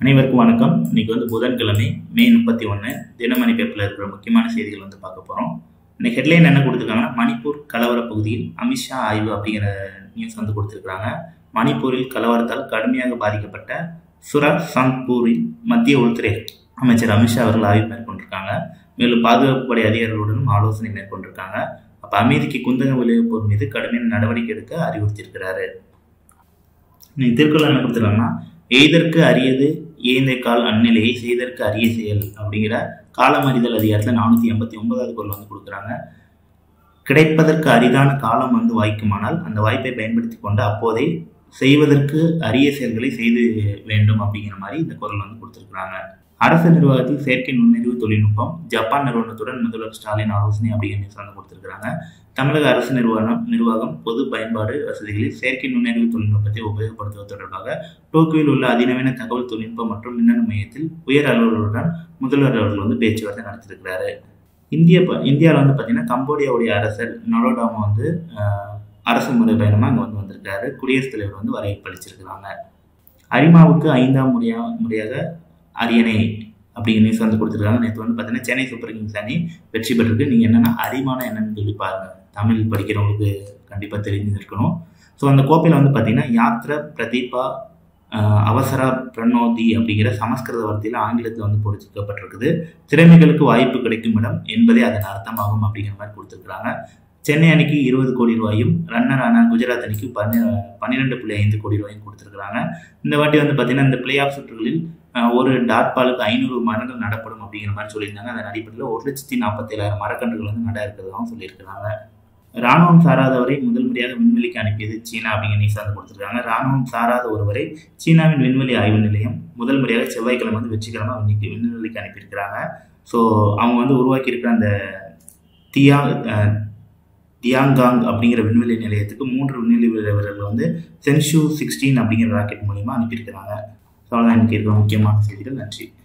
அனைவருக்கும் வணக்கம் இன்னைக்கு வந்து புதன்கிழமை மே முப்பத்தி ஒன்று தினமணி பேப்பரில் இருக்கிற முக்கியமான செய்திகள் வந்து பார்க்க போகிறோம் இன்னைக்கு ஹெட்லைன் என்ன கொடுத்துருக்காங்கன்னா மணிப்பூர் கலவர பகுதியில் அமித்ஷா ஆய்வு அப்படிங்கிற நியூஸ் வந்து கொடுத்துருக்காங்க மணிப்பூரில் கலவரத்தால் கடுமையாக பாதிக்கப்பட்ட சுரத் சங்பூரில் மத்திய உள்துறை அமைச்சர் அமித்ஷா அவர்கள் ஆய்வு மேற்கொண்டிருக்காங்க மேலும் பாதுகாப்பு படை அதிகாரிகளுடனும் ஆலோசனை மேற்கொண்டிருக்காங்க அப்போ அமைதிக்கு குந்தகம் விளைவிப்போர் மீது கடுமையான நடவடிக்கை எடுக்க அறிவுறுத்தியிருக்கிறாரு இன்னைக்கு திருக்குறள் என்ன கொடுத்துருக்காங்கன்னா எய்தற்கு அரியது ஏந்தை கால் அந்நிலையை செய்தற்கு அரிய செயல் அப்படிங்கிற காலமறிதல் அதிகாரத்தில் நானூற்றி எண்பத்தி ஒன்பதாவது குரல் வந்து கொடுக்குறாங்க கிடைப்பதற்கு அரிதான காலம் வந்து வாய்க்குமானால் அந்த வாய்ப்பை பயன்படுத்தி கொண்டு அப்போதே செய்வதற்கு அரிய செயல்களை செய்து வேண்டும் அப்படிங்கிற மாதிரி இந்த குரல் வந்து கொடுத்துருக்குறாங்க அரசு நிர்வாகத்தில் செயற்கை நுண்ணறிவு தொழில்நுட்பம் ஜப்பான் நிறுவனத்துடன் முதல்வர் ஸ்டாலின் ஆலோசனை அப்படிங்கிற நியூஸ் வந்து கொடுத்துருக்காங்க தமிழக அரசு நிறுவனம் நிர்வாகம் பொது பயன்பாடு வசதிகளில் செயற்கை நுண்ணறிவு தொழில்நுட்பத்தை உபயோகப்படுத்துவது தொடர்பாக டோக்கியோவில் உள்ள அதிநவீன தகவல் தொழில்நுட்பம் மற்றும் மின்னணு மையத்தில் உயர் அலுவலருடன் முதல்வர் அவர்கள் வந்து பேச்சுவார்த்தை நடத்திருக்கிறாரு இந்திய இந்தியாவில் வந்து பார்த்தீங்கன்னா கம்போடியாவுடைய அரசர் நொரோடாமா வந்து அரசு முறை பயணமாக அங்கே வந்து வந்திருக்காரு குடியரசுத் தலைவர் வந்து வரவேற்பளிச்சிருக்கிறாங்க அரிமாவுக்கு ஐந்தாம் முறையாக முறையாக அரியணை அப்படிங்கிற நியூஸ் வந்து கொடுத்துருக்காங்க நேற்று வந்து பார்த்தீங்கன்னா சென்னை சூப்பர் கிங்ஸ் அணி வெற்றி பெற்றிருக்கு நீங்கள் என்னென்னா அரிமான என்னன்னு சொல்லி பாருங்க தமிழ் படிக்கிறவங்களுக்கு கண்டிப்பாக தெரிஞ்சிருக்கணும் ஸோ அந்த கோப்பையில் வந்து பார்த்தீங்கன்னா யாத்ர பிரதீபா அவசரா பிரணோதி அப்படிங்கிற சமஸ்கிருத வார்த்தையில் ஆங்கிலத்தில் வந்து பொறிச்சிக்கப்பட்டிருக்குது திறமைகளுக்கு வாய்ப்பு கிடைக்கும் இடம் என்பதே அதன் அர்த்தமாகும் அப்படிங்கிற மாதிரி கொடுத்துருக்குறாங்க சென்னை அணிக்கு இருபது கோடி ரூபாயும் ரன்னரான குஜராத் அணிக்கு பன்னி பன்னிரெண்டு புள்ளி ஐந்து கோடி ரூபாயும் கொடுத்துருக்குறாங்க இந்த வாட்டி வந்து பார்த்தீங்கன்னா இந்த பிளே ஆஃப் சுற்றுகளில் ஒரு டாட் பாலுக்கு ஐநூறு மரங்கள் நடப்படும் அப்படிங்கிற மாதிரி சொல்லியிருந்தாங்க அதன் அடிப்படையில் ஒரு லட்சத்தி நாற்பத்தேழாயிரம் மரக்கன்றுகள் வந்து நட இருக்கிறதாகவும் சொல்லியிருக்கிறாங்க ராணுவம் சாராதவரை முதல் முறையாக விண்வெளிக்கு அனுப்பியது சீனா அப்படிங்கிற நியூஸ் வந்து கொடுத்துருக்காங்க ராணுவம் சாராத ஒருவரை சீனாவின் விண்வெளி ஆய்வு நிலையம் முதல் முறையாக செவ்வாய்க்கிழமை வந்து வெற்றிகரமாக விண்ணிக்கு விண்வெளிக்கு அனுப்பியிருக்கிறாங்க ஸோ அவங்க வந்து உருவாக்கியிருக்கிற அந்த தியா டியாங்காங் அப்படிங்கிற விண்வெளி நிலையத்துக்கு மூன்று விண்வெளி வீரர்கள் வந்து சென்ஷு சிக்ஸ்டீன் அப்படிங்கிற ராக்கெட் மூலியமாக அனுப்பியிருக்கிறாங்க ஸோ அதான் எனக்கு இருக்கிற முக்கியமான செய்திகள் நன்றி